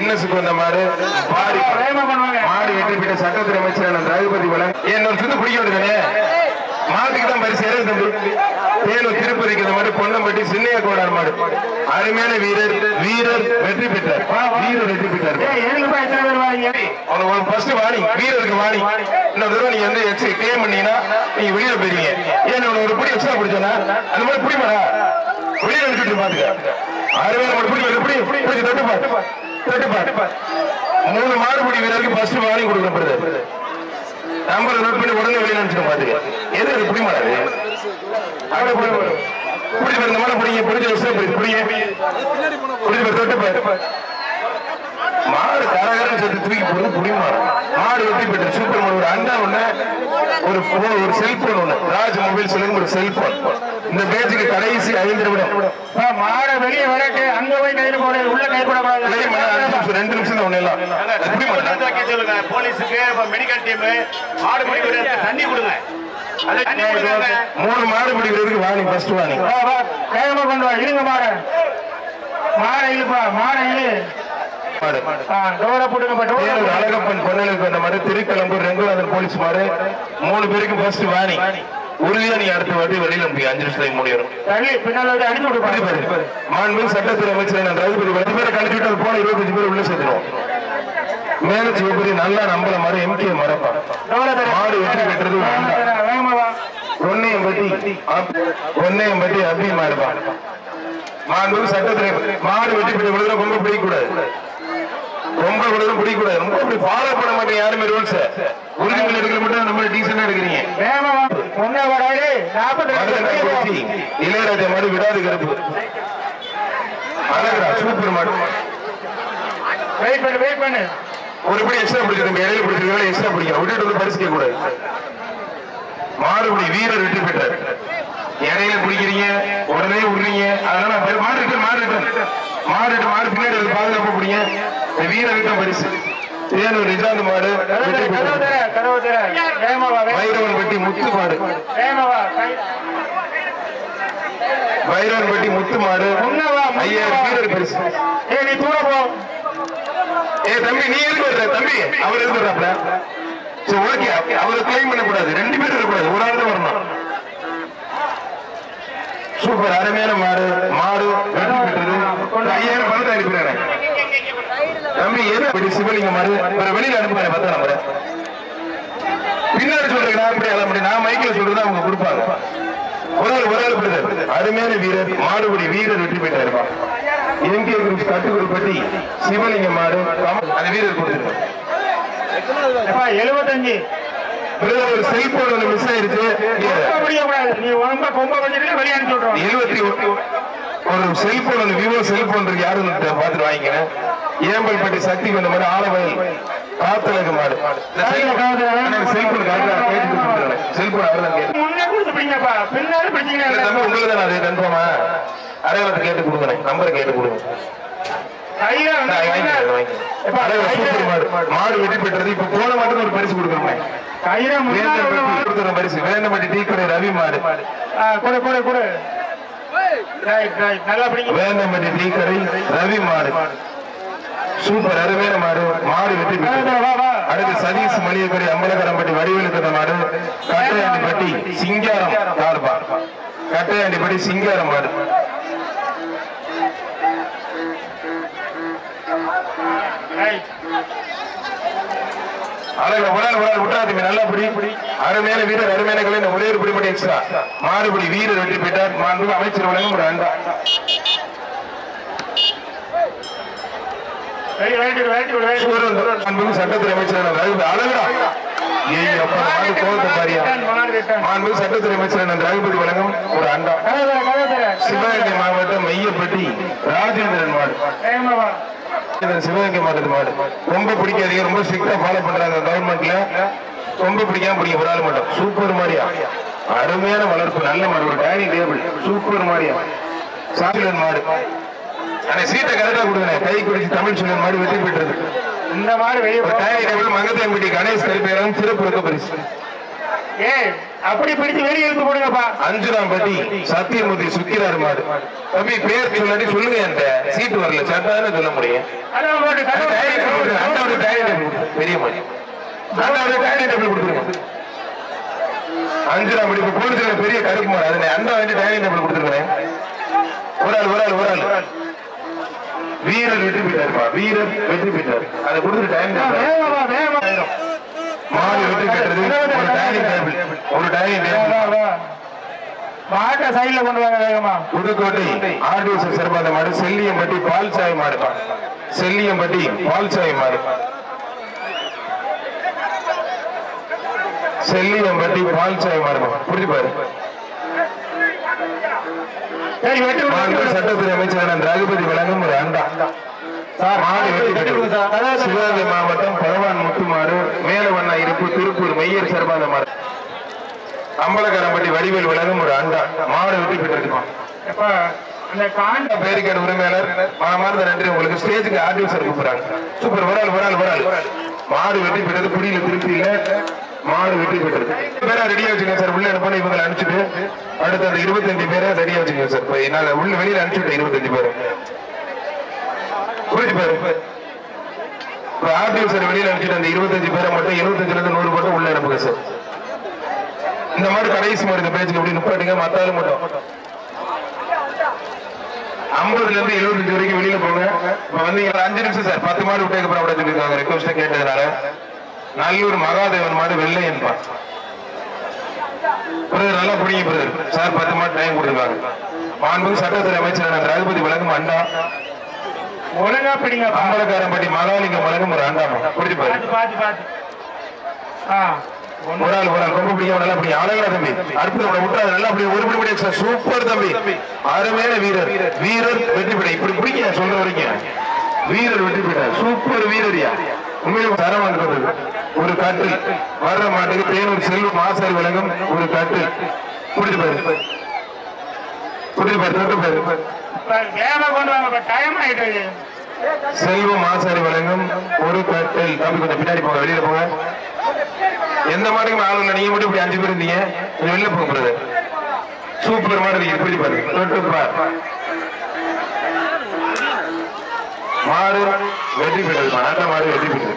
கின்னஸுக்கு வந்த மாடு பாடி வேகமா பண்ணுவாங்க மாடு வெற்றி பெற்ற சட்டத்துறை அமைச்சரான திரௌபதி வளம் என்னோட சுத்து பிடிக்க வேண்டியதானே மாட்டுக்கு தான் பரிசு இருக்கு தம்பி தேனூர் திருப்பதிக்கு இந்த மாதிரி பொன்னம்பட்டி சின்னைய கோடார் மாடு அருமையான வீரர் வீரர் வெற்றி பெற்றார் வீரர் வெற்றி பெற்றார் ஏய் ஏழுப்பா எத்தனை பேர் வாங்க உங்களுக்கு ஃபர்ஸ்ட் வாணி வீரருக்கு வாணி இன்னொரு தடவை நீங்க வந்து எக்ஸை கிளைம் பண்ணீங்கன்னா நீங்க வெளியில போயிருவீங்க ஏன் உனக்கு ஒரு பிடி எக்ஸ்ட்ரா பிடிச்சோன்னா அந்த மாதிரி பிடிமாடா வெளியில அனுப்பிட்டு பாத்துக்க அருமையான மாடு பிடி பிடி பிடிச்சி தொட்டு பாட்டு தொட்டு பாட்டு மூணு மாடுபிடி வீரருக்கு ஃபர்ஸ்ட் வாணி கொடுக்கப்படுது நம்பர் நோட் பண்ணி உடனே வெளியில அனுப்பிச்சிடும் பாத்துக்க எது அது பிடிமாடாது அப்படியே பிடி பிடிச்சி இந்த மாதிரி பிடிங்க பிடிச்ச விஷயம் பிடிச்சி பிடிங்க பிடிச்சி தொட்டு பாட்டு மாடு கரகரம் சேர்த்து தூக்கி போடுறது புடிமாடு மாடு வெட்டி பெற்று சூப்பர் மாடு ஒரு அண்டா ஒண்ணு ஒரு phone, ஒரு செல்போன் ஒண்ணு ராஜ் மொபைல் சொல்லுங்க ஒரு செல்போன் இந்த பேஜுக்கு கடைசி ஐந்து நிமிடம் மாட வெளியே வரட்டு அங்க போய் கைது போட உள்ள கை போடக்கூடாது இல்லையே, மணி அஞ்சு நிமிஷம், ரெண்டு நிமிஷம் தான் ஒண்ணு எல்லாம் புடி மாட்டேன் வைக்க சொல்லுங்க போலீஸுக்கு மெடிக்கல் டீம் மாடு பிடிக்கிற தண்ணி கொடுங்க அது தண்ணி கொடுங்க மூணு மாடு பிடிக்கிறதுக்கு வாணி ஃபர்ஸ்ட் வாணி வா வா வேகமா கொண்டு வா இருங்க மாட மாட இழுப்பா மாட இழு மாடு ஆ டோரை போட்டுங்க பா டோரை தேனூர் அழகப்பன் பொன்னலுக்கு வந்த மாடு திருக்கலம்பூர் ரெங்குநாதன் போலீஸ் மாடு மூணு பேருக்கு ஃபர்ஸ்ட் வாணி உறுதியா நீ அடுத்த வாட்டி வெளியில அனுப்பி அஞ்சு நிமிஷத்துக்கு முடியும் தள்ளி பின்னால வந்து அடிச்சு விடுப்பா மாண்பு சட்டத்துறை அமைச்சர் நான் ரகுபதி பத்து பேரை கழிச்சு விட்டு போன இருபத்தஞ்சு பேர் உள்ள சேர்த்துருவோம் மேல சிவபதி நல்லா நம்பல மரம் எம்கே மரப்பா டோரை தர மாடு வெற்றி பெற்றது உண்டா. வேகமா வா பொன்னையம்பட்டி அப்- பொன்னையம்பட்டி அபி மாடுப்பா மாண்பு சட்டத்துறை மாடு வெற்றி பெற்ற விடுதலை ரொம்ப பிடிக்கக்கூடாது ரொம்ப விடுதலை பிடிக்கக்கூடாது ரொம்ப அப்படி ஃபாலோ பண்ண மாட்டேங்க யாருமே ரூல்ஸ் உறுதிமொழி எடுக்கிற மட்டும் நம்ம டீசெண்டா எடுக்கிறீங்க வேகமா வா ஒன்னே வராது நாற்பத்தி மருதனை ரெண்டு குறிச்சி இளையராஜா மாடு விடாது கருப்பு அழகா சூப்பர் மாடு வெயிட் பண்ணு வெயிட் பண்ணு ஒரு படி எக்ஸ்ட்ரா பிடிச்சிருக்க இடையில பிடிச்சிருக்க எக்ஸ்ட்ரா பிடிக்கும் விட்டுட்டு வந்து பரிசு கேட்க கூடாது மாடுபடி வீரர் வெற்றி பெற்றார் இடையில பிடிக்கிறீங்க உடனே விடுறீங்க அதனால பெரு- மாடு ரிட்டன் மாடு ரிட்டன் மாடு ரிட்டன் மாடு பின்னாடி வந்து பாதுகாப்பு பிடிங்க இந்த வீர ரிட்டன் பரிசு தேனூர் நிஜாந்த் மாடு கதவு வெற்றி தர கதவு பெற்றார் தர கதவு தர வேகமா வா வேகமா வைரவன் பட்டி முத்து மாடு வேகமா வா கை- வைரவன் பட்டி முத்து மாடு முன்ன வா, முன்ன ஐயாயிரம் வா. வீரர் பரிசு ஏய் நீ தூர போ ஏ தம்பி நீ எதுக்கு வர்ற தம்பி அவர் எதுக்கு வர்றாப்ல சரி ஓகே அவரை கிளைம் பண்ணக்கூடாது ரெண்டு பேரும் இருக்கக்கூடாது ஒரு ஆள் தான் வரணும் சூப்பர் அருமையான மாடு மாடு வெற்றி பெற்றது ஒரு ஐயாயிரம் பணத்தை அனுப்பிடுறேன் தம்பி எது அப்படி சிவலிங்க மாடு வேற வெளியில அனுப்புறேன் பத்தா நம்பர் பின்னாடி சொல்றேன் நான் அப்படி அல முடியும் நான் மைக்கில் சொல்றது அவங்க கொடுப்பாங்க ஒரு ஆள் ஒரு ஆள் பிரதர் அருமையான வீரர் மாடுபடி வீரர் வெற்றி பெற்றாருப்பா எம்கே குரூப் கட்டுக்குள் பட்டி சிவலிங்க மாடு கம- அந்த வீரர் கொடுத்துருக்கோம் எப்பா, 75 பிரதர் ஒரு செல்போன் ஒன்று மிஸ் ஆயிருச்சு கொம்ப பிடிக்கக்கூடாது. நீ ரொம்ப கொம்ப பிடிச்சிட்டு வெளியே அனுப்பிச்சு விட்டுருவாங்க. எழுபத்தி ஒரு செல்போன் அந்த விவோ செல்போன் இருக்கு யாரும் பார்த்துட்டு வாங்கிக்கிறேன் ஏம்பல்பட்டி சக்திக்கு வந்த மாதிரி ஆலவயல் காத்தலகு மாடு செல்போன் கேட்டு செல்போன் அவர் தான் கேட்டு முன்னே கொடுத்து பிடிங்கப்பா. பின்னாடி பிடிச்சீங்கன்னா இல்ல தம்பி உங்களுக்கு தான் அது கன்ஃபார்மா அடையாளத்தை கேட்டு கொடுக்குறேன் நம்பரை கேட்டு கொடுங்க கையில வந்து நான் வாங்கிக்கிறேன், வாங்கிக்கிறேன். எப்பா, அடையாளம் சூப்பர் மாடு மாடு வெட்டி பெற்றது இப்ப போன மாட்டுக்கு ஒரு பரிசு கொடுக்குறேன் கையில முன்னாடி உள்ள வேந்தம்பட்டி மாடு. கொடுக்குற பரிசு வேந்தம்பட்டி டீ கடை ரவி மாடு ஆ, கொடு, கொடு, கொடு. Right, right. நல்லா பிடிங்க. வேந்தம்பட்டி டீ கடை ரவி மாடு சூப்பர் அருமையான மாடு மாடு வெட்டி பெற்றது வா, வா. அடுத்து சதீஷ் மளிகைக்கடை அம்பலகரம்பட்டி வடிவேலுக்கிற மாடு கட்டையாண்டிப்பட்டி சிங்காரம் காடுபா கட்டையாண்டிப்பட்டி சிங்காரம் மாடு ரைட். அழகு ஒரு நாள் ஒரு நாள் விட்டாதீங்க நல்லா பிடி அருமையான வீரர் அருமையான கலை இந்த ஒரே ஒரு பிடி மட்டும் எக்ஸ்ட்ரா மாடுபடி வீரர் வெற்றி பெற்றார் மாண்பு அமைச்சர் வழங்கும் ஒரு அண்டா ரைட், ரைட், ரைட், ரைட். சூரன் மாண்புமிகு சட்டத்துறை அமைச்சரான ரகு அழகுடா ஏய் அப்பா மாடு கோவத்தை பாரியா ரிட்டர்ன், மாடு ரிட்டர்ன். மாண்புமிகு சட்டத்துறை அமைச்சரான ரகுபதி வழங்கும் ஒரு அண்டா கதவு தர, கதவு தர. சிவகங்கை மாவட்டம் மையப்பட்டி ராஜேந்திரன் மாடு வேகமா வா. இந்த சிவகங்கை மாவட்டத்து மாடு ரொம்ப பிடிக்காதீங்க ரொம்ப ஸ்ட்ரிக்டா ஃபாலோ பண்றாங்க கவர்மெண்ட்ல ரொம்ப பிடிக்காம பிடிக்க ஒரு ஆள் மட்டும் சூப்பர் மாடியா அருமையான வளர்ப்பு நல்ல மாடு ஒரு டைனிங் டேபிள் சூப்பர் மாடியா சாப்பிலன் மாடு ஆனா சீட்டை கரெக்டா கொடுங்க கை குடிச்சு தமிழ் சொல்லியன் மாடு வெற்றி பெற்றது இந்த மாடு வெளியே ஒரு போ. டைனிங் டேபிள் மங்கத்தம்பட்டி கணேஷ் கருப்பேரம் சிறப்பு இருக்க பரிசு ஏய் அப்படி பிடிச்சு வெளியே இழுத்து போடுங்கப்பா அஞ்சுராம் பட்டி சத்தியமூர்த்தி சுத்திரார் மாடு தம்பி பேர் சொல்லாட்டி சொல்லுங்க என்கிட்ட சீட்டு வரல சட்டாதானே சொல்ல முடியும் அதான் போட்டு அந்த கதவு டைனிங் டேபிள் கொடுங்க. அண்ணாவோட டைனிங் டேபிள் கொடுங்க. பெரிய மாடி அண்ணாவோட டைனிங் டேபிள் கொடுத்துருங்க அஞ்சுராம் பட்டி இப்ப போலீஸ்ல பெரிய கருப்பு மாடு அதனை அண்ணா வந்து டைனிங் டேபிள் கொடுத்துருக்கேன் ஒரு ஆள் ஒரு ஆள் ஒரு ஆள் வீரர் வெற்றி பெற்றாருப்பா வீரர் வெற்றி பெற்றார் அதை கொடுத்துட்டு டைனிங் டேபிள் வேகமா வேகமா மாடு வெற்றி பெற்றது ஒரு டைனிங் டேபிள் ஒரு டைனிங் டேபிள் வா, வா. மாட்டை சைடுல கொண்டு வாங்க வேகமா புதுக்கோட்டை ஆர்டிஓசி சிறப்பாத மாடு செல்லியம்பட்டி பால் சாய் மாடு செல்லியம்பட்டி பால் சாய் மாடு செல்லியம்பட்டி பால் சாய் மாடு புரிஞ்சு பாரு சரி வெட்டு விடு, வெட்டு மாண்பு விடு. சட்டத்துறை அமைச்சரான ரகுபதி வழங்கும் ஒரு அண்டா மாடு வெற்றி பெற்றது சிவகங்கை மாவட்டம் பகவான் முத்துமாடு மேலவண்ணா இருப்பு திருப்பூர் மையர் சிறப்பாத மாடு அம்பலக்காரம்பட்டி வடிவேல் வழங்கும் ஒரு அண்டா மாடு வெற்றி பெற்றிருப்பான் எப்பா, அந்த காண்ட பேரிக்கார்டு உரிமையாளர் மனமார்ந்த நன்றி உங்களுக்கு ஸ்டேஜுக்கு ஆர்டிஓ சார் கூப்பிடுறாங்க சூப்பர் ஒரு ஆள் ஒரு ஆள் ஒரு ஆள் மாடு வெற்றி பெற்றது குடியில திருப்தி இல்ல மாடு வெற்றி பெற்றது பேரா ரெடியா வச்சுங்க சார் உள்ள அனுப்பணும் இவங்களை அனுப்பிச்சுட்டு அடுத்த அந்த இருபத்தஞ்சு பேரை ரெடியா வச்சுங்க சார் இப்ப நான் உள்ள வெளியில அனுப்பிச்சுட்டேன் இருபத்தஞ்சு பேரை புரிஞ்சு பாரு இப்ப ஆர்டிஓ சார் வெளியில அனுப்பிச்சுட்டு அந்த இருபத்தஞ்சு பேரை மட்டும் இருபத்தஞ்சுல இருந்து நூறு மட்டும் உள்ள அனுப்புங்க சார் இந்த மாடு கடைசி மாடு இந்த பேச்சுக்கு எப்படி நிப்பாட்டுங்க மத்தாலும் மட்டும் ஐம்பதுல இருந்து எழுபத்தஞ்சு வரைக்கும் வெளியில போங்க இப்ப வந்து இங்க அஞ்சு நிமிஷம் சார் பத்து மாடு விட்டதுக்கு அப்புறம் விட சொல்லிருக்காங்க ரெக்வஸ்ட் கேட்டதுனால நல்லூர் மகாதேவன் மாடு வெள்ளை என்பா பிரதர் நல்லா புடிங்க பிரதர் சார் பத்து மாடு டைம் கொடுத்துருக்காங்க மாண்புமிகு சட்டத்துறை அமைச்சர் ரகுபதி வழங்கும் அண்டா ஒழுங்கா பிடிங்க அம்பலக்காரம்பட்டி மகாலிங்கம் வழங்கும் ஒரு அண்டாமா புரிஞ்சு பாரு பாத்து பாத்து பாத்து ஆ ஒண்ணு. ஒரு ஆள் ஒரு ஆள் ரொம்ப பிடிக்கும் நல்லா அப்படி அழகா தம்பி அற்புதம் உன்னை விட்டாது நல்லா அப்படி ஒரு படி முடியாது சார் சூப்பர் தம்பி அருமையான வீரர் வீரர் வெற்றி பெற இப்படி பிடிக்க சொல்ற வரைக்கும் வீரர் வெற்றி பெற்றார் சூப்பர் வீரரியா உண்மையிலே தரம் வாங்குறது ஒரு கட்டில் வர்ற மாட்டுக்கு தேனூர் செல்வம் மாசாரி விளங்கும் ஒரு கட்டில் புரிஞ்சு பாரு புரிஞ்சு பாரு தொட்டு பாரு இப்ப வேகமா கொண்டு வாங்க இப்ப டைம் ஆயிட்டு செல்வம் மாசாரி வழங்கும் ஒரு கட்டில் தம்பி கொஞ்சம் பின்னாடி போங்க வெளியில போங்க எந்த மாட்டுக்கும் ஆள் இல்லை நீங்க மட்டும் இப்படி அஞ்சு பேர் இருந்தீங்க கொஞ்சம் வெளில போங்க பிரதர் சூப்பர் மாடு நீங்க இப்படி பாரு தொட்டு பார் மாடு வெற்றி பெற்றது நல்ல மாடு வெற்றி பெற்றது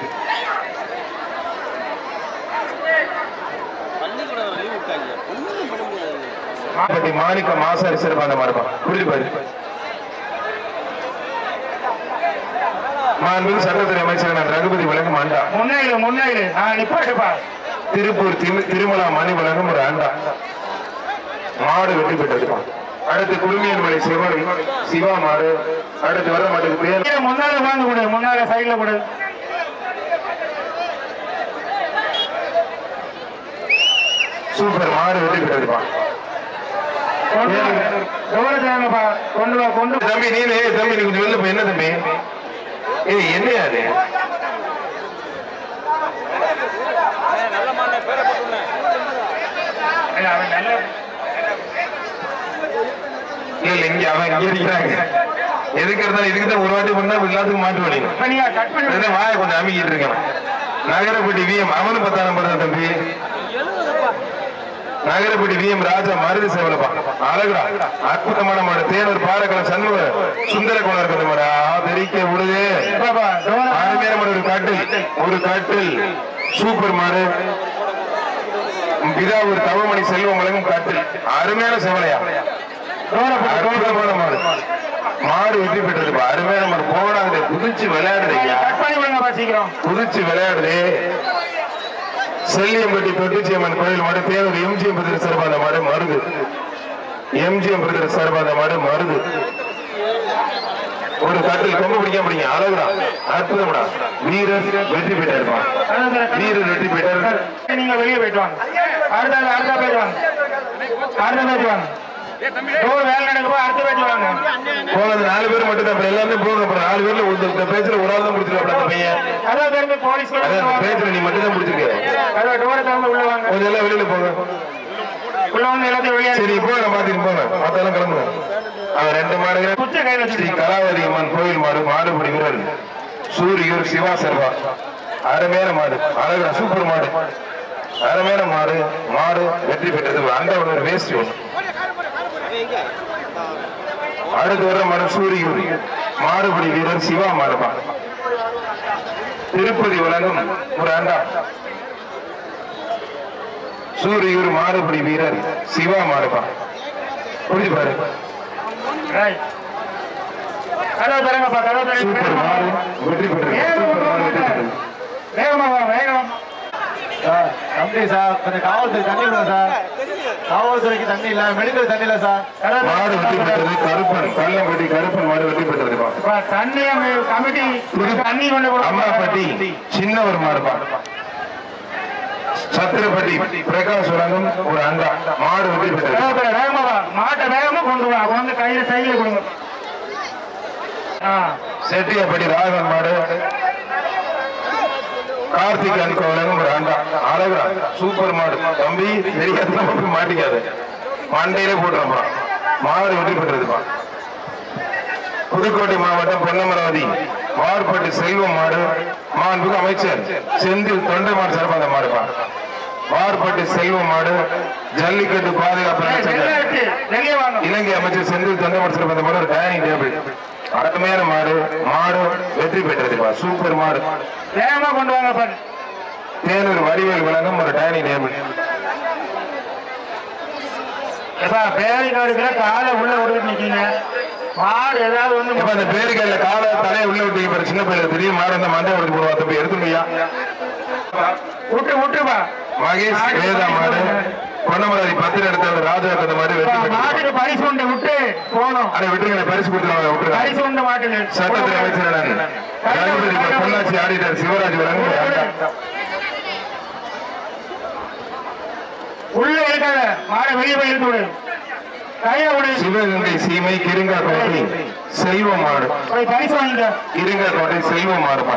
மாப்பட்டி மாணிக்க மாசாரி சிறப்பான மாடுப்பா புரிஞ்சு பாரு மாண்புமிகு சட்டத்துறை அமைச்சர் ரகுபதி வழங்கும் ஆண்டா முன்னாடி முன்னாடி ஆ நிப்பாட்டுப்பா திருப்பூர் திரு- திருமலா மணி வழங்கும் ஒரு ஆண்டா மாடு வெற்றி பெற்றிருப்பான் அடுத்து குடுமியன் மலை சிவன் சிவா மாடு அடுத்து வர மாட்டுக்கு பேர் கீழே முன்னால வாங்க கொடு முன்னால சைடுல கொடு சூப்பர் மாடு வெற்றி பெற்றிருப்பான் கொண்டு வா கவனத்தை வாங்கப்பா கொண்டு வா கொண்டு வா. தம்பி நீ ஏய் தம்பி நீ கொஞ்சம் வெளில போய் என்ன தம்பி ஏய் என்னையா அது இல்ல, அவன் நல்ல இல்ல இல்ல இங்க அவன் இங்க இருக்கிறாங்க எதுக்கு இருந்தாலும் இதுக்கு தான் ஒரு வாட்டி பண்ணா எல்லாத்துக்கும் மாட்டு வழியும் இப்ப நீங்க கட் பண்ணி அதுதான் வாயை கொஞ்சம் அமைக்கிட்டு இருக்கேன் நகரப்பட்டி விஎம் அவனு பத்தாம் நம்பர் தான் தம்பி நகரப்பட்டி விஎம் ராஜா மருது சேவலப்பா அழகுடா அற்புதமான மாடு தேனூர் பாரக்கலம் சண்முக சுந்தர குணம் இருக்கிற மாடு தெரிக்க விடுது பாப்பா கவனம் அருமையான மாடு ஒரு கட்டில் ஒரு கட்டில் சூப்பர் மாடு இதா ஒரு தவமணி செல்வம் வழங்கும் கட்டில் அருமையான செவலையா அற்புதமான மாடு மாடு வெற்றி பெற்றது அருமையான மாடு போடாது குதிச்சு விளையாடுது ஐயா கட் பண்ணி விடுங்கப்பா சீக்கிரம் குதிச்சு விளையாடுது செல்லியம்பட்டி தொட்டிச்சியம்மன் கோயில் மாடு தேவர் எம்ஜிஎம் பிரதர் சார்பாத மாடு மருது எம்ஜிஎம் பிரதர் சார்பாத மாடு மருது ஒரு கட்டில் கொம்பு பிடிக்க பிடிங்க அழகுடா அற்புதம்டா வீரர் வெற்றி பெற்றாருப்பா வீரர் வெற்றி பெற்றார் நீங்க வெளியே போயிட்டு வாங்க அடுத்த அடுத்த பேஜ் வாங்க அடுத்த பேஜ் வாங்க டோர் வேலை நடக்குப்போ அடுத்த பேஜ் வாங்க போனது நாலு பேர் மட்டும் தான் அப்புறம் எல்லாமே போங்க அப்புறம் நாலு பேர்ல ஒரு இந்த பேச்சுல ஒரு ஆள் தான் முடிச்சிருக்காப்ல அந்த பையன் அதான் தெரிஞ்சு போலீஸ் அதான் அந்த பேச்சுல நீ மட்டும் தான் முடிச்சிருக்க அதான் டோரை திறந்து உள்ள வாங்க கொஞ்சம் எல்லாம் வெளியில போங்க உள்ள வந்து எல்லாத்தையும் வெளியே சரி போங்க பாத்துட்டு போங்க மத்தெல்லாம் கிளம்புங்க அவன் ரெண்டு மாடுகள் குச்ச கையில ஸ்ரீ வச்சுருக்கீங்க கலாவதி அம்மன் கோயில் மாடு மாடுபடி வீரர் சூரியூர் சிவா சர்வா அருமையான மாடு அழகா சூப்பர் மாடு அருமையான மாடு மாடு வெற்றி பெற்றது அந்த ஒரு வேஸ்ட் ஒன்று அடுத்து வர மாடு சூரியூர் மாடுபடி வீரர் சிவா மாடுபா திருப்பதி வழங்கும் ஒரு அண்டா சூரியூர் மாடுபடி வீரர் சிவா மாடுபா புரிஞ்சு பாரு ரைட் கதவு தரங்கப்பா கதவு சூப்பர் மாடு தரங்க வெற்றி பெற்றது சூப்பர் மாடு வெற்றி பெற்றது வேகமா வா வேகம் சார் தம்பி சார் கொஞ்சம் காவல்துறை தண்ணி விடுங்க சார் காவல்துறைக்கு தண்ணி இல்ல மெடிக்கல் தண்ணி இல்ல சார் கதவு மாடு வெற்றி பெற்றது கருப்பன் கல்லம்பட்டி கருப்பன் மாடு வெற்றி பெற்றதுப்பா இப்ப தண்ணி அங்க கமிட்டி தண்ணி கொண்டு அம்மாப்பட்டி சின்னவர் மாடுப்பா சத்திரப்பட்டி பிரகாஷ் வழங்கும் ஒரு அண்டா மாடு வெற்றி பெற்றது கதவு வேகமா வா மாட்டை வேகமா கொண்டு வா கொண்டு கையில சைடுல கொடுங்க ஆ செட்டியப்பட்டி ராகவன் மாடு கார்த்திக் அன்கோ வழங்கும் ஒரு அண்டா அழகா சூப்பர் மாடு தம்பி தெரியாத போய் மாட்டிக்காது மண்டையிலே போட்டுறப்பா மாடு வெற்றி பெற்றதுப்பா புதுக்கோட்டை மாவட்டம் பொன்னமராவதி மார்பட்டி செல்வம் மாடு மாண்புக்கு அமைச்சர் செந்தில் தொண்டைமாடு சிறப்பாக மாடுப்பா மார்பட்டி செல்வம் மாடு ஜல்லிக்கட்டு பாதுகாப்பு அமைச்சர் வெள்ளை வெளியே வாங்க இலங்கை அமைச்சர் செந்தில் தொண்டைமாடு சிறப்பாக மாடு ஒரு டைனிங் டேபிள் அருமையான மாடு மாடு வெற்றி பெற்றதுப்பா சூப்பர் மாடு வேகமா கொண்டு வாங்க பாரு தேனூர் வடிவேல் வழங்கும் ஒரு டைனிங் டேபிள் எப்பா பேரிக்காடுக்கிற காலை உள்ள விட்டுட்டு நிக்கீங்க மாடு ஏதாவது இப்ப வந்து அந்த பேருக்கல்ல கால தலையை உள்ள விட்டு பாரு சின்ன பையன் தெரியும் மாடு அந்த மண்டை எடுத்து போடுவா தம்பி எடுத்துமையா விட்டு விட்டுப்பா மகேஷ் வேதா மாடு பொன்னமராதி பத்திர எடுத்த ராஜா அந்த மாதிரி வெற்றி பெற்றது மாட்டுக்கு பரிசு உண்டு விட்டு போகணும் அதை விட்டுருங்க பரிசு கொடுத்துருவாங்க விட்டுருங்க பரிசு உண்டு மாட்டுக்கு சட்டத்துறை அமைச்சர் கணபதி பொள்ளாச்சி ஆடிட்டர் சிவராஜ் வழங்கும் ஒரு அண்டா. உள்ள இருக்காத மாடை வெளியே போய் இழுத்து விடு கையில விடு சிவகங்கை சீமை கிருங்கா கோட்டை செல்வ மாடு போய் பரிசு வாங்கிக்க கிருங்கா கோட்டை செல்வ மாடுப்பா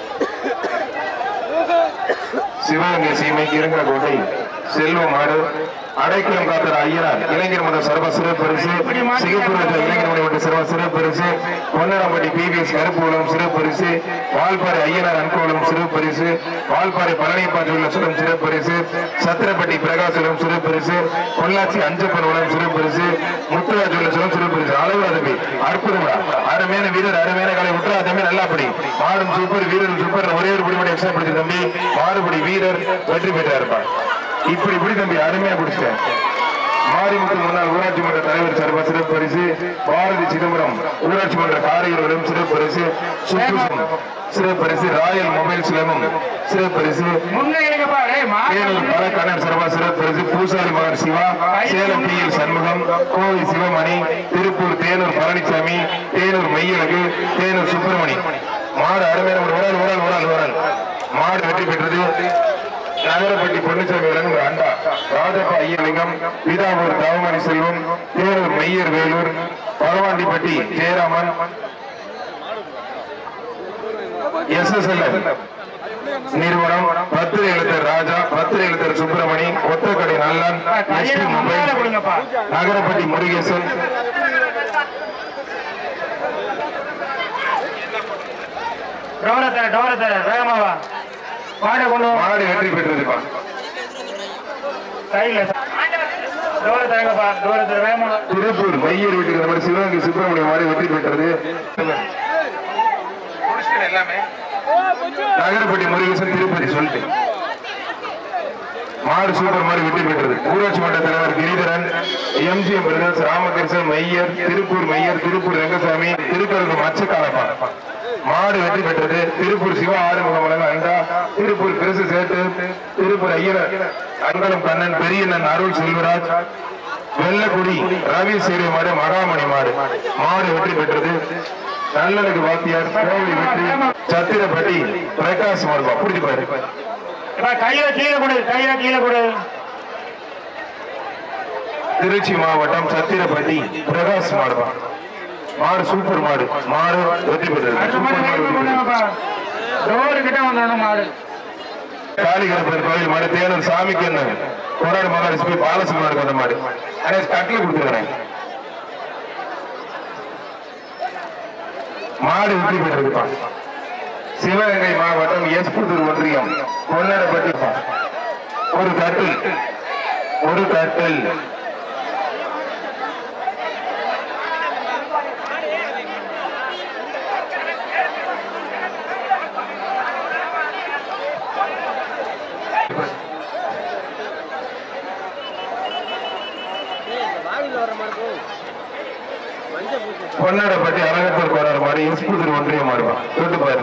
சிவகங்கை சீமை கிருங்கா கோட்டை செல்வ மாடு அடைக்கலம் காத்தர் ஐயனார் இளைஞர் மன்ற சர்வ சிறப்பு பரிசு சிங்கப்பூர் ராஜா இளைஞர் மன்ற சர்வ சிறப்பு பரிசு பொன்னரம்பட்டி பிபிஎஸ் கருப்பூலம் சிறப்பு பரிசு வால்பாறை ஐயனார் அன்கோலம் சிறப்பு பரிசு வால்பாறை பழனிப்பா ஜுவல்லர்ஸுடன் சிறப்பு பரிசு சத்திரப்பட்டி பிரகாசுலம் சிறப்பு பரிசு பொள்ளாச்சி அஞ்சப்பன் உலகம் சிறப்பு பரிசு முத்துரா ஜுவல்லர்ஸுடன் சிறப்பு பரிசு அளவு தம்பி அற்புதம்டா அருமையான வீரர் அருமையான காலை விட்டுறா தம்பி நல்லா படி மாடும் சூப்பர் வீரர் சூப்பர் ஒரே ஒரு பிடிபடி எக்ஸ்ட்ரா பிடிச்சு தம்பி மாறுபடி வீரர் வெற்றி பெற்றா இருப்பார் இப்படி இப்படி தம்பி அருமையா பிடிச்சிட்டேன் மாரிமுத்து முன்னாள் ஊராட்சி மன்ற தலைவர் சார்பா சிறப்பு பரிசு பாரதி சிதம்பரம் ஊராட்சி மன்ற காரியர்களும் சிறப்பு பரிசு சுற்றுசம் சிறப்பு பரிசு ராயல் மொபைல் சிலமும் சிறப்பு பரிசு முன்ன இருங்கப்பா டேய் மாடு தேனூர் பழக்கண்ணன் சர்வா சிறப்பு பரிசு பூசாரி மகன் சிவா சேலம் டி எல் சண்முகம் கோவை சிவமணி திருப்பூர் தேனூர் பழனிசாமி தேனூர் மெய்யழகு தேனூர் சுப்பிரமணி மாடு அருமையான ஒரு உரல் உரல் உரல் உரல் மாடு வெற்றி பெற்றது நகரப்பட்டி பொன்னுச்சாமி வழங்கும் ஒரு அண்டா ராஜப்பா ஐயலிங்கம் பிதாவூர் தவமணி செல்வம் தேனூர் மெய்யர் வேலூர் பகவாண்டிப்பட்டி ஜெயராமன் எஸ் எஸ் நிறுவனம் பத்திரை எழுத்தர் ராஜா பத்திரை எழுத்தர் சுப்பிரமணி ஒத்தக்கடை நல்லான் எஸ்பி கையில மும்பை முன்னால கொடுங்கப்பா நகரப்பட்டி முருகேசன் டோரை தர டோரை தர வேகமா வா மாடை கொண்டு வா மாடு வெற்றி பெற்றதுப்பா கையில டோரை தரங்கப்பா டோரை தர வேகமா வா திருப்பூர் மையர் வீட்டுக்கு இந்த மாதிரி சிவகங்கை சுப்பிரமணியம் மாடு வெற்றி பெற்றது நகரப்பட்டி முருகேசன் திருப்பதி சொல்லிட்டு மாடு சூப்பர் மாதிரி வெற்றி பெற்றது ஊராட்சி மன்ற தலைவர் கிரிதரன் எம்ஜிஎம் பிரதர்ஸ் ராமகிருஷ்ணன் மையர் திருப்பூர் மையர் திருப்பூர் ரங்கசாமி திருக்கருக்கு மச்சக்காலப்பா மாடு வெற்றி பெற்றது திருப்பூர் சிவா ஆறுமுகம் வழங்க அண்டா திருப்பூர் பெருசு சேட்டு திருப்பூர் ஐயர் அங்கலம் கண்ணன் பெரியண்ணன் அருள் செல்வராஜ் வெள்ளக்குடி ரவி சேரி மாடு மகாமணி மாடு மாடு வெற்றி பெற்றது நல்லழகு வாத்தியார் கோவில் வெற்றி சத்திரப்பட்டி பிரகாஷ் மாடுபா புரிஞ்சு பாரு எப்பா கையில கீழே கொடு கையில கீழே கொடு திருச்சி மாவட்டம் சத்திரப்பட்டி பிரகாஷ் மாடுபா மாடு சூப்பர் மாடு மாடு வெற்றி பெற்றது அடுத்த மாடு சூப்பர் மாடு வேகமா வெற்றி பெற்றது. கொண்டாங்கப்பா டோரு கிட்ட வந்துடணும் மாடு காளிகரப்பர் கோயில் மாடு தேனூர் சாமிக்கு என்ன கொராடு மகாராஜ் போய் பாலசி மாடு வந்த மாடு அதே கட்டில கொடுத்துருக்கிறேன் மாடு வெற்றி பெற்றதுப்பா சிவகங்கை மாவட்டம் எஸ்புதூர் ஒன்றியம் பொன்னடப்பட்டி ஒரு கட்டில் ஒரு கட்டில் பொன்னாடப்பட்டி அழகப்பர் கோரார் மாதிரி இன்ஸ்புதர் ஒன்றியம் மாறுவான் தொட்டு பாரு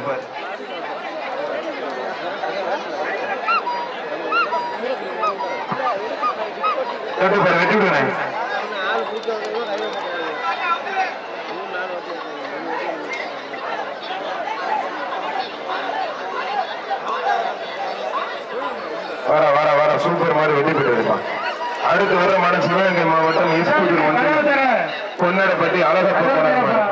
தொட்டு பாரு வெட்டி விடுறேன் வர வர வர சூப்பர் மாடு வெட்டி பெற்றிருப்பான் அடுத்து வர மாடு சிவகங்கை மாவட்டம் இன்ஸ்புதர் ஒன்றியம் பொன்னாடப்பட்டி அழகப்பர் கோரார் மாடு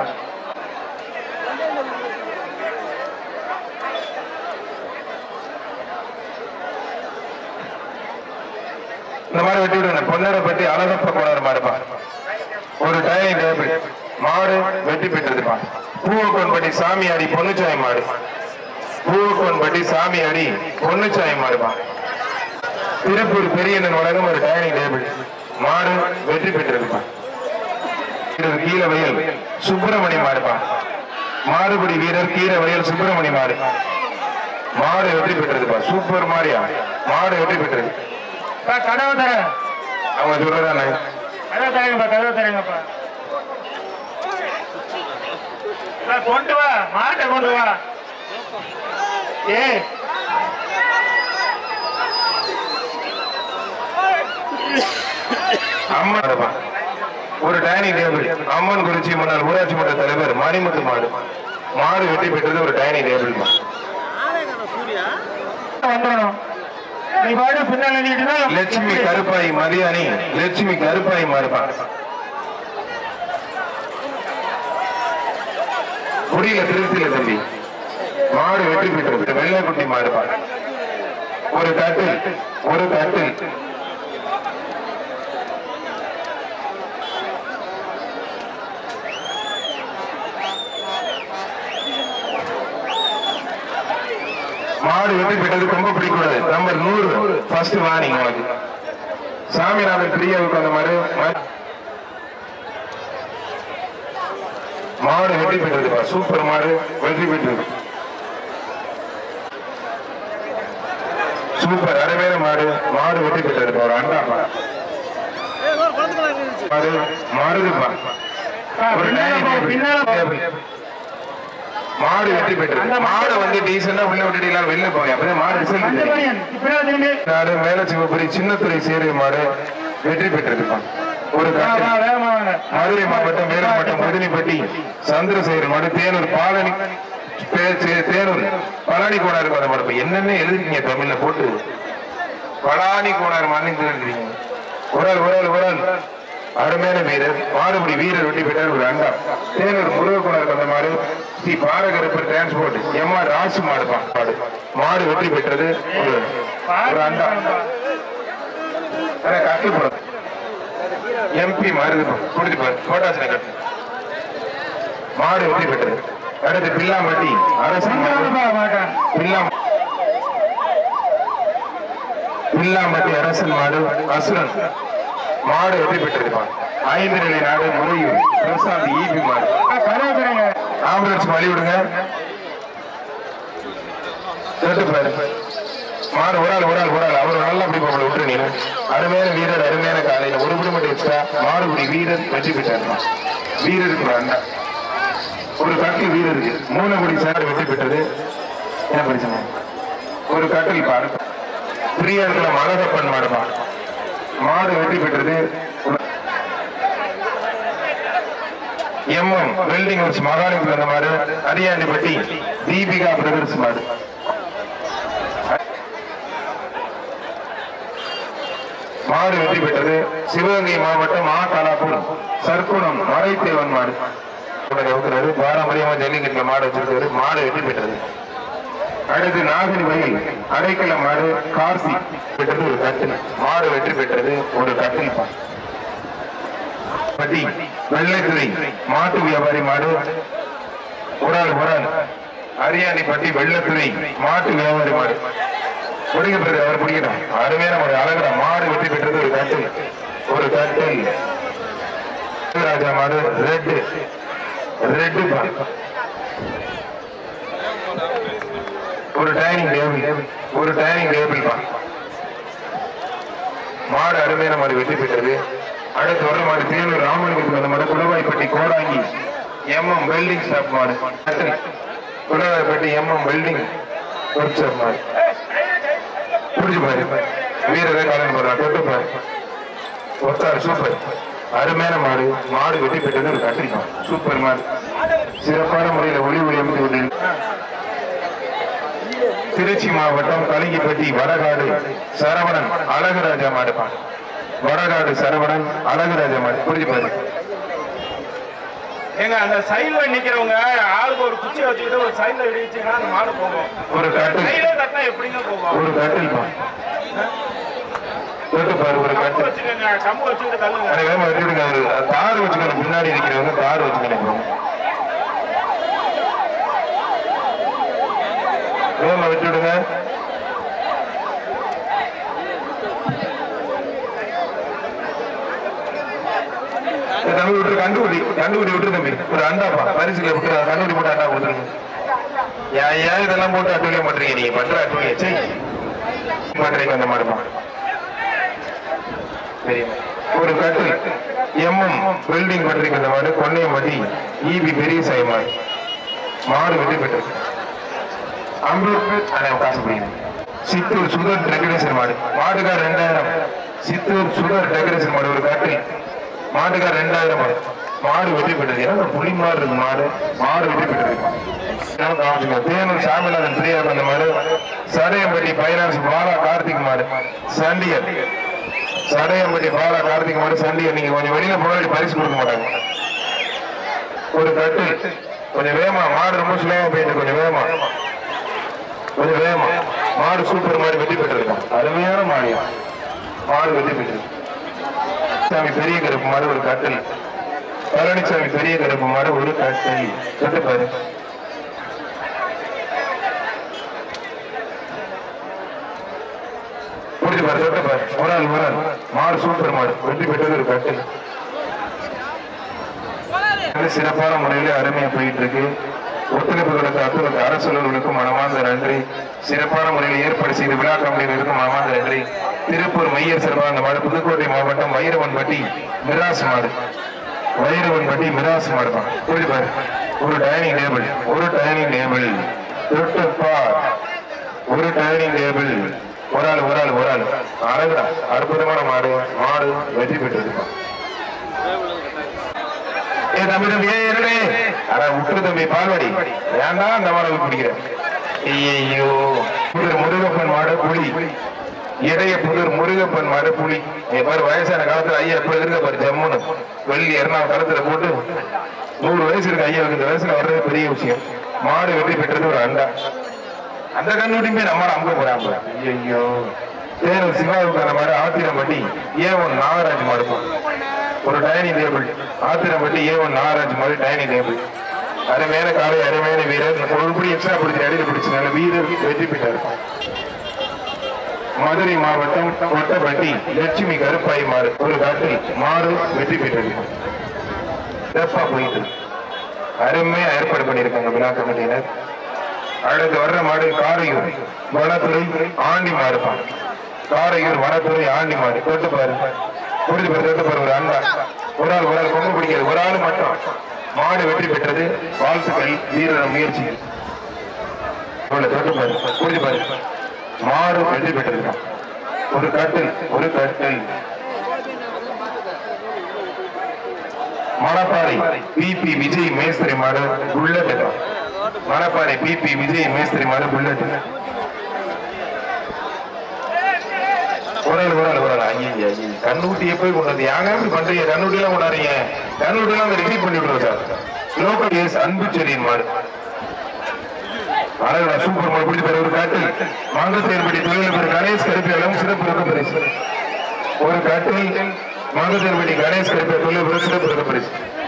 இந்த மாதிரி வெட்டி விடுங்க பொன்னரப்பட்டி அழகப்ப கோளாறு மாடுப்பா ஒரு டைனிங் டேபிள் மாடு வெட்டி பெற்றதுப்பா பூவக்கோன்பட்டி சாமியாடி பொன்னுச்சாய் மாடு பூவக்கோன்பட்டி சாமியாடி பொன்னுச்சாய் மாடுப்பா திருப்பூர் பெரியண்ணன் வழங்கும் ஒரு டைனிங் டேபிள் மாடு வெற்றி பெற்றிருப்பா வீரர் கீழ வயல் சுப்பிரமணி மாடுப்பா மாடுபிடி வீரர் கீழ வயல் சுப்பிரமணி மாடு மாடு வெற்றி பெற்றதுப்பா சூப்பர் மாடியா மாடு வெற்றி பெற்றது கதவை தர அவங்க சொல்றதானே கதவை தரங்கப்பா கதவை தரங்கப்பா கொண்டு வா மாட்டை கொண்டு வா ஏ அம்மன் மாடுப்பா. ஒரு டைனிங் டேபிள் அம்மன் குறிச்சி முன்னாள் ஊராட்சி மன்ற தலைவர் மாரிமுத்து மாடு மாடு வெற்றி பெற்றது ஒரு டைனிங் டேபிள் வந்துடணும் நீ பாடு பின்னால நீட்டுனா லட்சுமி கருப்பாய் மதியானி லட்சுமி கருப்பாய் மாறுப்பா குடியில திருச்சியில தம்பி மாடு வெற்றி பெற்றது வெள்ளைக்குட்டி மாடுப்பா ஒரு கட்டில் ஒரு கட்டில் மாடு வெற்றி பெற்றது ரொம்ப பிடிக்கூடாது நம்பர் நூறு ஃபர்ஸ்ட் வார்னிங் உனக்கு சாமிநாதன் பிரியாவுக்கு அந்த மாதிரி மா- மாடு வெற்றி பெற்றதுப்பா சூப்பர் மாடு வெற்றி பெற்றது சூப்பர் அருமையான மாடு மாடு வெற்றி பெற்றதுப்பா ஒரு அண்டாப்பா மாடு மாடுதுப்பா ஒரு பின்னால போ, dining பின்னால போ. table. மாடு வெற்றி பெற்றது மாடு வந்து டீசெண்டா உள்ள விட்டுட்டீங்களா வெளில போங்க அப்பதான் மாடு ரிசல்ட் அந்த தெரியும் பையன் இப்படியே திரும்பி நாடு மேலச்சிவபுரி சின்னத்துறை சேரிய மாடு வெற்றி பெற்றிருப்பா ஒரு வா, கட்டு வா, வேகமா வாங்க மதுரை மாவட்டம் வேலமாவட்டம் மதுரைப்பட்டி சந்திரசேகர் மாடு தேனூர் பாலனி பேச்சு தேனூர் பழனி கோணார் அந்த மாடு இப்ப என்னென்ன எழுதிருக்கீங்க தமிழ்ல போட்டு பழானி கோணார் மாடு எழுதுறீங்க ஒரு ஆள் ஒரு ஆள் ஒரு ஆள் அருமையான வீரர் மாடுபடி வீரர் வெட்டி பெற்றார் ஒரு அண்டா தேனூர் முருகக்குணர் அந்த மாடு ஸ்ரீ பாரகரப்பர் டிரான்ஸ்போர்ட் எம் ஆர் ராசு மாடு பா- மாடு மாடு வெற்றி பெற்றது ஒரு ஒரு அண்டா அதான் கட்டு போட எம்பி மாறுது கொடுத்து பாரு கோட்டாசனை கட்டு மாடு வெற்றி பெற்றது அடுத்து பில்லாம்பட்டி அரசு மாடு மாட்டான் பில்லாம் பில்லாம்பட்டி அரசன் மாடு அசுரன் மாடு வெற்றி பெற்றிருப்பான் ஐந்து நிலை நாடு முறையும் பிரசாந்த் ஈபி மாடு கதவை தரங்க ஆம்புலன்ஸ் வழி விடுங்க கேட்டு பாரு மாடு ஒரு ஆள் ஒரு ஆள் ஒரு ஆள் அவர் நல்லா அப்படி போகல விட்டு நீங்க அருமையான வீரர் அருமையான காலையில ஒரு குடி மட்டும் எக்ஸ்ட்ரா மாடுபடி வீரர் வெற்றி பெற்றார் வீரருக்கு ஒரு அண்டா ஒரு கட்டில் வீரருக்கு மூணு குடி சார் வெற்றி பெற்றது என்ன பிரச்சனை ஒரு கட்டில் பாரு பிரியாருக்குள்ள மலகப்பன் மாடுப்பா மாடு வெற்றி பெற்றது எம்எம் வெல்டிங் ஒர்க்ஸ் மகாலிபுரம் அந்த மாடு அரியாண்டிப்பட்டி தீபிகா பிரதர்ஸ் மாடு மாடு வெற்றி பெற்றது சிவகங்கை மாவட்டம் மாகாலாப்பூர் சர்க்குணம் மறைத்தேவன் மாடு இருக்கிறாரு பாரம்பரியமா ஜல்லிக்கட்டுல மாடு வச்சிருக்காரு மாடு வெற்றி பெற்றது அடுத்து நாகனி வயல் அடைக்கல மாடு கார்த்தி பெற்றது ஒரு கட்டில் மாடு வெற்றி பெற்றது ஒரு கட்டில் பா பட்டி வெள்ளைத்துறை மாட்டு வியாபாரி மாடு ஒரு ஆள் ஒரு ஆள் அரியாணி பட்டி வெள்ளத்துறை மாட்டு வியாபாரி மாடு முடிக்க பிறகு அவர் பிடிக்கணும் அருமையான ஒரு அழகர மாடு வெற்றி பெற்றது ஒரு கட்டில் ஒரு கட்டில் ராஜா மாடு ரெட் ரெட் ஒரு டைனிங் டேபிள் ஒரு டைனிங் டேபிள் பா மாடு அருமையான மாடு வெற்றி பெற்றது அடுத்து வர மாடு தேனூர் ராமனுக்கு அந்த மாடு குளவாய்ப்பட்டி கோடாங்கி எம்எம் வெல்டிங் ஷாப் மாடு Kulavaipatti MM welding work shop மாடு புரிஞ்சு பாரு வீரரை காலம் போடுறான் தொட்டு பாரு ஒருத்தாரு சூப்பர் அருமையான மாடு மாடு வெற்றி பெற்றது ஒரு கட்டிருக்கான் சூப்பர் மாடு சிறப்பான முறையில் ஒளி ஒளி அமைத்து கொண்டு திருச்சி மாவட்டம் கலிங்கிப்பட்டி வடகாடு சரவணன் அழகுராஜா மாடுப்பான் வடகாடு சரவணன் அழகுராஜா மாடு புரிஞ்சு பாரு ஏங்க அந்த சைடுல நிக்கிறவங்க ஆளுக்கு ஒரு குச்சி வச்சுக்கிட்டு ஒரு சைடுல இடிச்சுன்னா அந்த மாடு போகும் ஒரு கட்டில் கையில தட்டினா எப்படிங்க போகும் ஒரு கட்டில் பா தொட்டு பாரு ஒரு கம்பு கட்டில் வச்சுக்கோங்க கம்பு வச்சுக்கிட்டு தள்ளுங்க அட வேகமா வெட்டி விடுங்க அவரு தார் வச்சுக்கணும் முன்னாடி இருக்கிறவங்க தார் வச்சுக்கணும் வேகமா வெட்டி விடுங்க இந்த தம்பி விட்டு கண்டுபிடி கண்டுபிடி விட்டு தம்பி ஒரு அண்டாப்பா பரிசுல விட்டு கண்டுபிடி போட்டு அண்டா கொடுத்துருங்க ஏன் ஏன் இதெல்லாம் போட்டு அட்டுலிய மாட்டீங்க நீங்க பண்ற அட்டுலிய சரி மாட்டீங்க அந்த மாதிரிமா தெரியும் ஒரு கட்டில் எம்எம் பில்டிங் பண்றீங்க இந்த மாதிரி கொன்னையம்பட்டி இபி பெரிய சாய் மாடு மாடு வெற்றி பெற்றது அம்பேத்கர் அண்ணா காசு பிடிக்கணும் சித்தூர் சுதர் டெக்கரேஷன் மாடு மாடுகார் ரெண்டாயிரம் சித்தூர் சுதர் டெக்கரேஷன் மாடு ஒரு கட்டில் மாடுகார் ரெண்டாயிரம் மாடு மாடு வெற்றி பெற்றது ஏன்னா ஒரு புலி மாடு இருக்கு மாடு மாடு வெற்றி பெற்றது இதெல்லாம் காமிச்சுங்க. தேனூர் சாமிநாதன் பிரியா அந்த மாடு சடையம்பட்டி பைனான்ஸ் பாலா கார்த்திக் மாடு சண்டியர் சடையம்பட்டி பாலா கார்த்திக் மாடு சண்டியர் நீங்க கொஞ்சம் வெளியில போராடி பரிசு கொடுக்க மாட்டாங்க ஒரு கட்டு கொஞ்சம் வேகமா மாடு ரொம்ப ஸ்லோவா போயிட்டு கொஞ்சம் வேகமா கொஞ்சம் வேகமா மாடு சூப்பர் மாடு வெற்றி பெற்றிருக்கான் அருமையான மாடியம் மாடு வெற்றி பெற்றது சாமி பெரிய கருப்பு மாடு ஒரு கட்டில் பழனிசாமி பெரிய கருப்பு மாடு ஒரு கட்டில் தொட்டு பாரு புரிஞ்சு பாரு தொட்டு பாரு ஒரு ஆள் ஒரு ஆள் மாடு சூப்பர் மாடு வெற்றி பெற்றது ஒரு கட்டில் நல்ல சிறப்பான முறையில் அருமையா போயிட்டு இருக்கு ஒத்துழைப்பு கொடுத்த அத்துழைப்பு அரசுகளுக்கும் மனமார்ந்த நன்றி சிறப்பான முறையில் ஏற்பாடு செய்த விழா கமிட்டியினருக்கும் மனமார்ந்த நன்றி திருப்பூர் மையர் சிறப்பாக அந்த மாடு புதுக்கோட்டை மாவட்டம் வைரவன்பட்டி மிராஸ் மாடு வைரவன்பட்டி மிராஸ் மாடு தான் புரியுது பாரு ஒரு டைனிங் டேபிள் ஒரு டைனிங் டேபிள் தொட்டுப்பா ஒரு டைனிங் டேபிள் ஒரு ஆள் ஒரு ஆள் ஒரு ஆள் அழகுடா அற்புதமான மாடு மாடு வெற்றி பெற்றிருப்பான் ஏ தம்பி தம்பி ஏ என்னடே அட விட்டுரு தம்பி பால்வாடி ஏன்டா அந்த மாடை பிடிக்கிற ஐயோ புதர் முருகப்பன் மாடு புலி இடைய புதர் முருகப்பன் மாடு புலி என் பாரு வயசான காலத்துல ஐயா எப்படி இருக்க பாரு ஜம்முன்னு வெள்ளி எறணாம் கழுத்துல போட்டு நூறு வயசு இருக்கு ஐயாவுக்கு இந்த வயசுல வர்றது பெரிய விஷயம் மாடு வெற்றி பெற்றது ஒரு அண்டா அந்த கண்ணுட்டியுமே நம்மள அம்ப போறாங்க ஐயோ தேனூர் சிவாவுக்கு அந்த மாதிரி ஆத்திரம் பண்ணி ஏன் ஒன் நாகராஜ் மாடுப்பான் ஒரு டைனிங் டேபிள் ஆத்திரம் பண்ணி ஏன் ஒன் நாகராஜ் மாதிரி டைனிங் டேபிள் அருமையான காலை அருமையான வீரர் ஒரு படி எக்ஸ்ட்ரா பிடிச்சி அடியில் பிடிச்சனால வீரர் வெற்றி பெற்றார் மதுரை மாவட்டம் கொட்டப்பட்டி லட்சுமி கருப்பாய் மாடு ஒரு காட்டில் மாடு வெற்றி பெற்றது சிறப்பா போயிட்டு இருக்கு. அருமையா ஏற்பாடு பண்ணியிருக்காங்க விழா கமிட்டியினர் அடுத்து வர்ற மாடு காரையூர் வனத்துறை ஆண்டி மாடுப்பான் காரையூர் வனத்துறை ஆண்டி மாடு தொட்டு பாரு புரிஞ்சு பாரு தொட்டு பாரு ஒரு அண்டா ஒரு ஆள் ஒரு ஆள் கொம்பு பிடிக்கிறது ஒரு ஆள் மட்டும் மாடு வெற்றி பெற்றது வாழ்த்துக்கள் வீரர் முயற்சி இவ்வளவு தொட்டு பாரு புரிஞ்சு பாரு மாடு வெற்றி பெற்றிருக்கான் ஒரு கட்டில் ஒரு கட்டில் மணப்பாறை பிபி விஜய் மேஸ்திரி மாடு புல்லட் மணப்பாறை பிபி விஜய் மேஸ்திரி மாடு புல்லட் ஒரு ஆள் ஒரு ஆள் ஒரு ஆள் ஐயா ஐயா கண்ணுக்குட்டியை போய் கொண்டு வந்து யாங்க இப்படி பண்றீங்க கண்ணுட்டி எல்லாம் கொண்டாடுறீங்க கண்ணுட்டி எல்லாம் ரிசீவ் பண்ணி விடுறோம் சார் லோக்கல் கேஸ் அன்பு செடியின் மாடு அழகா சூப்பர் மாடு பிடிச்சி ஒரு காட்டில் மாங்கத்தேர்படி தொழிலதிபர் கணேஷ் கருப்பியாலும் சிறப்பு இருக்க பரிசு ஒரு காட்டில் மாங்கத்தேர்படி கணேஷ் கருப்பிய தொழிலதிபர் சிறப்பு இருக்க பரிசு